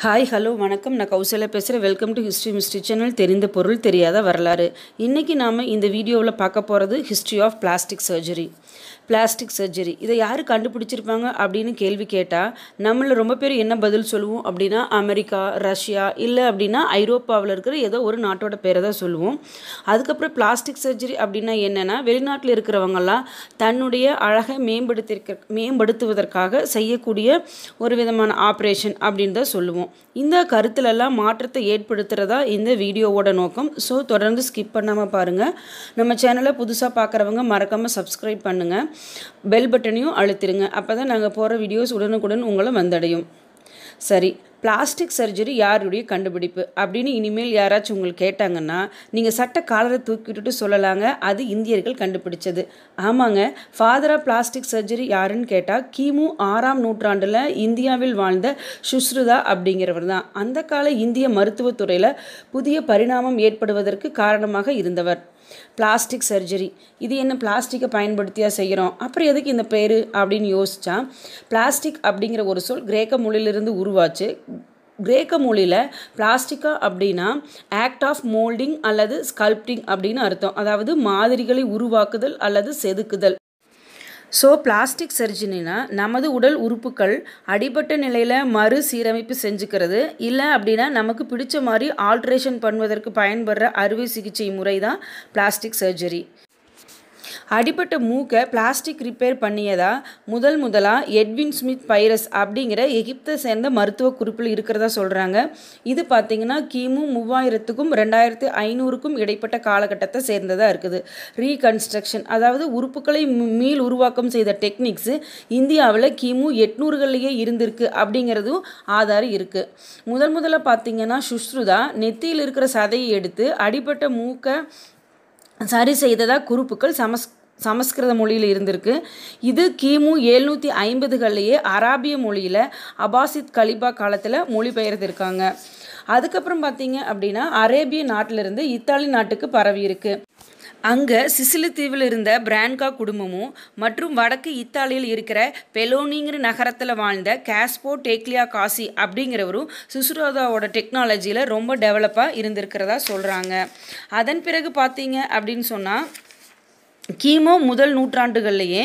hi hello வணக்கம் நான் கௌசல்யா பேசுகிறேன் welcome to history mystery channel தெரிந்த பொருள் தெரியாத வரலாறு இன்றைக்கி நாம் இந்த வீடியோவில் பார்க்க போகிறது history of plastic surgery plastic surgery இதை யார் கண்டுபிடிச்சிருப்பாங்க அப்படின்னு கேள்வி கேட்டால் நம்மள ரொம்ப பேர் என்ன பதில் சொல்லுவோம் அப்படின்னா அமெரிக்கா ரஷ்யா இல்லை அப்படின்னா ஐரோப்பாவில் இருக்கிற ஏதோ ஒரு நாட்டோட பேரை தான் சொல்லுவோம் அதுக்கப்புறம் பிளாஸ்டிக் சர்ஜரி அப்படின்னா என்னென்னா வெளிநாட்டில் இருக்கிறவங்கெல்லாம் தன்னுடைய அழகை மேம்படுத்திருக்க மேம்படுத்துவதற்காக செய்யக்கூடிய ஒரு விதமான ஆப்ரேஷன் அப்படின்னு தான் சொல்லுவோம் இந்த கருத்துலெல்லாம் மாற்றத்தை ஏற்படுத்துகிறதா இந்த வீடியோவோட நோக்கம் ஸோ தொடர்ந்து ஸ்கிப் பண்ணாமல் பாருங்கள் நம்ம சேனலை புதுசாக பார்க்குறவங்க மறக்காமல் சப்ஸ்கிரைப் பண்ணுங்கள் பெல் பட்டனையும் அழுத்திடுங்க அப்போ தான் நாங்கள் போகிற வீடியோஸ் உடனுக்குடன் உங்களை வந்தடையும் சரி பிளாஸ்டிக் சர்ஜரி யாருடைய கண்டுபிடிப்பு அப்படின்னு இனிமேல் யாராச்சும் உங்களுக்கு கேட்டாங்கன்னா நீங்கள் சட்ட காலரை தூக்கிட்டு சொல்லலாங்க அது இந்தியர்கள் கண்டுபிடிச்சது ஆமாங்க ஃபாதர் ஆஃப் பிளாஸ்டிக் சர்ஜரி யாருன்னு கேட்டால் கிமு ஆறாம் நூற்றாண்டில் இந்தியாவில் வாழ்ந்த சுஷ்ருதா அப்படிங்கிறவர் தான் அந்த கால இந்திய மருத்துவத்துறையில் புதிய பரிணாமம் ஏற்படுவதற்கு காரணமாக இருந்தவர் பிளாஸ்டிக் சர்ஜரி இது என்ன பிளாஸ்டிக்கை பயன்படுத்தியா செய்கிறோம் அப்புறம் எதுக்கு இந்த பேர் அப்படின்னு யோசிச்சா பிளாஸ்டிக் அப்படிங்கிற ஒரு சொல் கிரேக்க மொழியிலிருந்து உருவாச்சு கிரேக்க மொழியில் பிளாஸ்டிக்கா அப்படின்னா ஆக்ட் ஆஃப் மோல்டிங் அல்லது ஸ்கல்ப்டிங் அப்படின்னு அர்த்தம் அதாவது மாதிரிகளை உருவாக்குதல் அல்லது செதுக்குதல் ஸோ பிளாஸ்டிக் சர்ஜரினா நமது உடல் உறுப்புகள் அடிபட்ட நிலையில் மறு சீரமைப்பு செஞ்சுக்கிறது இல்லை அப்படின்னா நமக்கு பிடிச்ச மாதிரி ஆல்ட்ரேஷன் பண்ணுவதற்கு பயன்படுற அறுவை சிகிச்சை முறை தான் பிளாஸ்டிக் சர்ஜரி அடிப்பட்ட மூக்கை பிளாஸ்டிக் ரிப்பேர் பண்ணியதா முதல் முதலாக எட்வின் ஸ்மித் பைரஸ் அப்படிங்கிற எகிப்தை சேர்ந்த மருத்துவ குறிப்பில் இருக்கிறதா சொல்கிறாங்க இது பார்த்திங்கன்னா கிமு மூவாயிரத்துக்கும் ரெண்டாயிரத்து ஐநூறுக்கும் இடைப்பட்ட காலகட்டத்தை சேர்ந்ததாக இருக்குது ரீகன்ஸ்ட்ரக்ஷன் அதாவது உறுப்புகளை மீள் உருவாக்கம் செய்த டெக்னிக்ஸு இந்தியாவில் கிமு எட்நூறுகள்லேயே இருந்திருக்கு அப்படிங்கிறதும் ஆதாரம் இருக்குது முதல் முதல்ல பார்த்திங்கன்னா சுஷ்ருதா நெத்தியில் இருக்கிற சதையை எடுத்து அடிப்பட்ட மூக்கை சரி செய்ததாக குறிப்புகள் சமஸ் சமஸ்கிருத மொழியில் இருந்திருக்கு இது கிமு எழுநூற்றி ஐம்பதுகள்லேயே அராபிய மொழியில் அபாசித் கலிபா காலத்தில் மொழிபெயர்த்திருக்காங்க அதுக்கப்புறம் பார்த்தீங்க அப்படின்னா அரேபிய நாட்டிலிருந்து இத்தாலி நாட்டுக்கு பரவி இருக்கு அங்கே சிசிலி தீவில் இருந்த பிரான்கா குடும்பமும் மற்றும் வடக்கு இத்தாலியில் இருக்கிற பெலோனிங்கிற நகரத்தில் வாழ்ந்த காஸ்போ டேக்லியா காசி அப்படிங்கிறவரும் சுசுரோதாவோட டெக்னாலஜியில் ரொம்ப டெவலப்பாக இருந்திருக்கிறதா சொல்கிறாங்க அதன் பிறகு பார்த்தீங்க அப்படின்னு சொன்னால் கீமோ முதல் நூற்றாண்டுகள்லேயே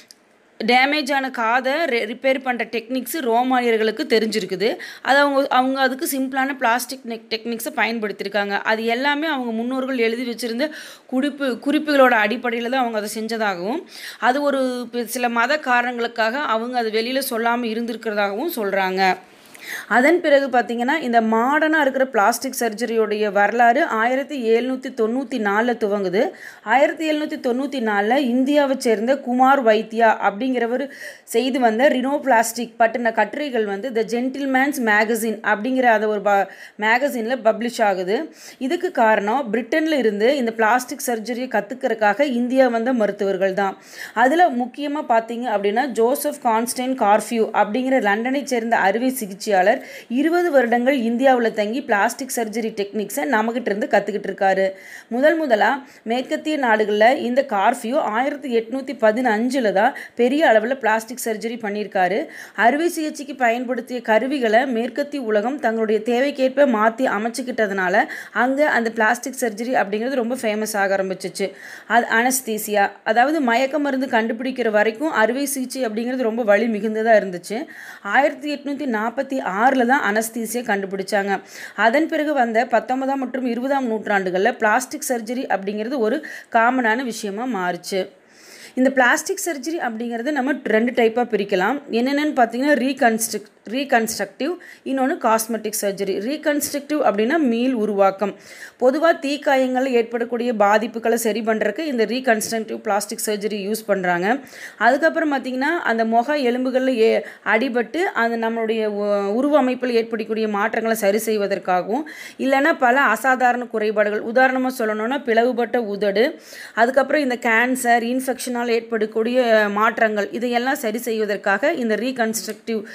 டேமேஜ் ஆன காதை ரிப்பேர் பண்ணுற டெக்னிக்ஸு ரோமானியர்களுக்கு தெரிஞ்சிருக்குது அது அவங்க அவங்க அதுக்கு சிம்பிளான பிளாஸ்டிக் நெக் டெக்னிக்ஸை பயன்படுத்தியிருக்காங்க அது எல்லாமே அவங்க முன்னோர்கள் எழுதி வச்சுருந்த குறிப்பு குறிப்புகளோட அடிப்படையில் தான் அவங்க அதை செஞ்சதாகவும் அது ஒரு சில மத காரணங்களுக்காக அவங்க அது வெளியில் சொல்லாமல் இருந்திருக்கிறதாகவும் சொல்கிறாங்க அதன் பிறகு பார்த்திங்கன்னா இந்த மாடர்னாக இருக்கிற பிளாஸ்டிக் சர்ஜரியோடைய வரலாறு ஆயிரத்தி எழுநூற்றி தொண்ணூற்றி நாலில் துவங்குது ஆயிரத்தி எழுநூற்றி தொண்ணூற்றி நாலில் இந்தியாவை சேர்ந்த குமார் வைத்தியா அப்படிங்கிறவர் செய்து வந்த ரினோ பிளாஸ்டிக் பட்டின கட்டுரைகள் வந்து த ஜென்டில்மேன்ஸ் மேகசின் அப்படிங்கிற அதை ஒரு ப மேகசினில் பப்ளிஷ் ஆகுது இதுக்கு காரணம் பிரிட்டனில் இருந்து இந்த பிளாஸ்டிக் சர்ஜரியை கற்றுக்கிறதுக்காக இந்தியா வந்த மருத்துவர்கள் தான் அதில் முக்கியமாக பார்த்தீங்க அப்படின்னா ஜோசப் கான்ஸ்டைன் கார்ஃபியூ அப்படிங்கிற லண்டனை சேர்ந்த அறுவை சிகிச்சை பயிற்சியாளர் இருபது வருடங்கள் இந்தியாவில் தங்கி பிளாஸ்டிக் சர்ஜரி டெக்னிக்ஸை நம்மகிட்ட இருந்து கற்றுக்கிட்டு இருக்காரு முதல் முதலாக மேற்கத்திய நாடுகளில் இந்த கார்ஃபியூ ஆயிரத்தி எட்நூற்றி பதினஞ்சில் தான் பெரிய அளவில் பிளாஸ்டிக் சர்ஜரி பண்ணியிருக்காரு அறுவை சிகிச்சைக்கு பயன்படுத்திய கருவிகளை மேற்கத்திய உலகம் தங்களுடைய தேவைக்கேற்ப மாற்றி அமைச்சிக்கிட்டதுனால அங்கே அந்த பிளாஸ்டிக் சர்ஜரி அப்படிங்கிறது ரொம்ப ஃபேமஸ் ஆக ஆரம்பிச்சிச்சு அது அனஸ்தீசியா அதாவது மயக்க மருந்து கண்டுபிடிக்கிற வரைக்கும் அறுவை சிகிச்சை அப்படிங்கிறது ரொம்ப வழி மிகுந்ததாக இருந்துச்சு ஆயிரத்தி எட்நூற்றி நாற்பத்தி ஆறில் தான் அனஸ்தீசியை கண்டுபிடிச்சாங்க அதன் பிறகு வந்த பத்தொன்பதாம் மற்றும் இருபதாம் நூற்றாண்டுகளில் பிளாஸ்டிக் சர்ஜரி அப்படிங்கிறது ஒரு காமனான விஷயமா மாறுச்சு இந்த பிளாஸ்டிக் சர்ஜரி அப்படிங்கிறது நம்ம ரெண்டு டைப்பாக பிரிக்கலாம் என்னென்னு பார்த்தீங்கன்னா ரீகன்ஸ்ட்ரக் ரீகன்ஸ்ட்ரக்டிவ் இன்னொன்று காஸ்மெட்டிக் சர்ஜரி ரீகன்ஸ்ட்ரக்டிவ் அப்படின்னா மீள் உருவாக்கம் பொதுவாக தீக்காயங்களில் ஏற்படக்கூடிய பாதிப்புகளை சரி பண்ணுறதுக்கு இந்த ரீகன்ஸ்ட்ரக்டிவ் பிளாஸ்டிக் சர்ஜரி யூஸ் பண்ணுறாங்க அதுக்கப்புறம் பார்த்திங்கன்னா அந்த முக எலும்புகளில் ஏ அடிபட்டு அந்த நம்மளுடைய உருவ அமைப்பில் ஏற்படக்கூடிய மாற்றங்களை சரி செய்வதற்காகவும் இல்லைன்னா பல அசாதாரண குறைபாடுகள் உதாரணமாக சொல்லணும்னா பிளவுபட்ட உதடு அதுக்கப்புறம் இந்த கேன்சர் இன்ஃபெக்ஷனால் ஏற்படக்கூடிய மாற்றங்கள் இதையெல்லாம் சரி செய்வதற்காக இந்த ரீகன்ஸ்ட்ரக்டிவ்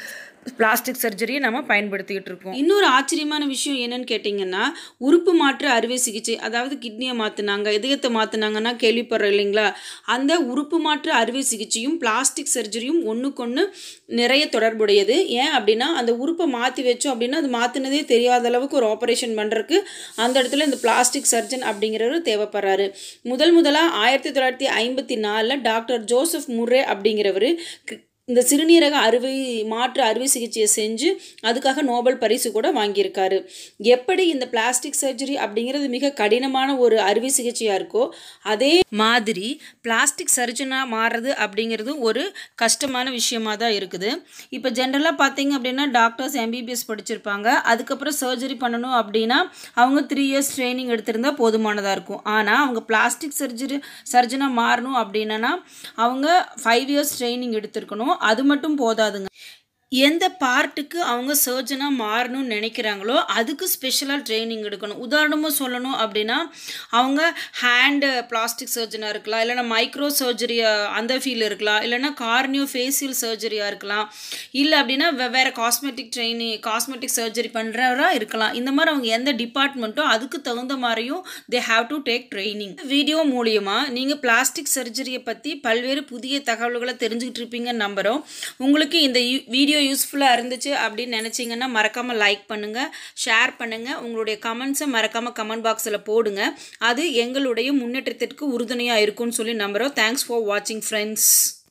பிளாஸ்டிக் சர்ஜரியை நம்ம பயன்படுத்திக்கிட்டு இருக்கோம் இன்னொரு ஆச்சரியமான விஷயம் என்னன்னு கேட்டிங்கன்னா உறுப்பு மாற்று அறுவை சிகிச்சை அதாவது கிட்னியை மாற்றினாங்க இதயத்தை மாற்றினாங்கன்னா கேள்விப்படுறோம் இல்லைங்களா அந்த உறுப்பு மாற்று அறுவை சிகிச்சையும் பிளாஸ்டிக் சர்ஜரியும் ஒன்றுக்கொன்று நிறைய தொடர்புடையது ஏன் அப்படின்னா அந்த உறுப்பை மாற்றி வச்சோம் அப்படின்னா அது மாற்றினதே தெரியாத அளவுக்கு ஒரு ஆப்ரேஷன் பண்ணுறதுக்கு அந்த இடத்துல இந்த பிளாஸ்டிக் சர்ஜன் அப்படிங்கிறவர் தேவைப்படுறாரு முதல் முதலாக ஆயிரத்தி தொள்ளாயிரத்தி ஐம்பத்தி நாலில் டாக்டர் ஜோசப் முர்ரே அப்படிங்கிறவர் இந்த சிறுநீரக அறுவை மாற்று அறுவை சிகிச்சையை செஞ்சு அதுக்காக நோபல் பரிசு கூட வாங்கியிருக்காரு எப்படி இந்த பிளாஸ்டிக் சர்ஜரி அப்படிங்கிறது மிக கடினமான ஒரு அறுவை சிகிச்சையாக இருக்கோ அதே மாதிரி பிளாஸ்டிக் சர்ஜனாக மாறுறது அப்படிங்கிறது ஒரு கஷ்டமான விஷயமா தான் இருக்குது இப்போ ஜென்ரலாக பார்த்தீங்க அப்படின்னா டாக்டர்ஸ் எம்பிபிஎஸ் படிச்சிருப்பாங்க அதுக்கப்புறம் சர்ஜரி பண்ணணும் அப்படின்னா அவங்க த்ரீ இயர்ஸ் ட்ரைனிங் எடுத்திருந்தா போதுமானதாக இருக்கும் ஆனால் அவங்க பிளாஸ்டிக் சர்ஜரி சர்ஜனாக மாறணும் அப்படின்னா அவங்க ஃபைவ் இயர்ஸ் ட்ரைனிங் எடுத்திருக்கணும் அது மட்டும் போதாதுங்க எந்த பார்ட்டுக்கு அவங்க சர்ஜனாக மாறணும்னு நினைக்கிறாங்களோ அதுக்கு ஸ்பெஷலாக ட்ரைனிங் எடுக்கணும் உதாரணமாக சொல்லணும் அப்படின்னா அவங்க ஹேண்டு பிளாஸ்டிக் சர்ஜனாக இருக்கலாம் இல்லைனா மைக்ரோ சர்ஜரி அந்த ஃபீல் இருக்கலாம் இல்லைனா கார்னியோ ஃபேஷியல் சர்ஜரியாக இருக்கலாம் இல்லை அப்படின்னா வேறு காஸ்மெட்டிக் ட்ரைனிங் காஸ்மெட்டிக் சர்ஜரி பண்ணுறவரா இருக்கலாம் இந்த மாதிரி அவங்க எந்த டிபார்ட்மெண்ட்டோ அதுக்கு தகுந்த மாதிரியும் they have to take training video மூலியமாக நீங்கள் பிளாஸ்டிக் சர்ஜரியை பற்றி பல்வேறு புதிய தகவல்களை தெரிஞ்சுக்கிட்டு இருப்பீங்கன்னு நம்புகிறோம் உங்களுக்கு இந்த வீடியோ வீடியோ யூஸ்ஃபுல்லாக இருந்துச்சு அப்படின்னு நினச்சிங்கன்னா மறக்காமல் லைக் பண்ணுங்கள் ஷேர் பண்ணுங்கள் உங்களுடைய கமெண்ட்ஸை மறக்காமல் கமெண்ட் பாக்ஸில் போடுங்க அது எங்களுடைய முன்னேற்றத்திற்கு உறுதுணையாக இருக்கும்னு சொல்லி நம்புகிறோம் தேங்க்ஸ் ஃபார் வாட்சிங் ஃப்ரெண்ட்ஸ்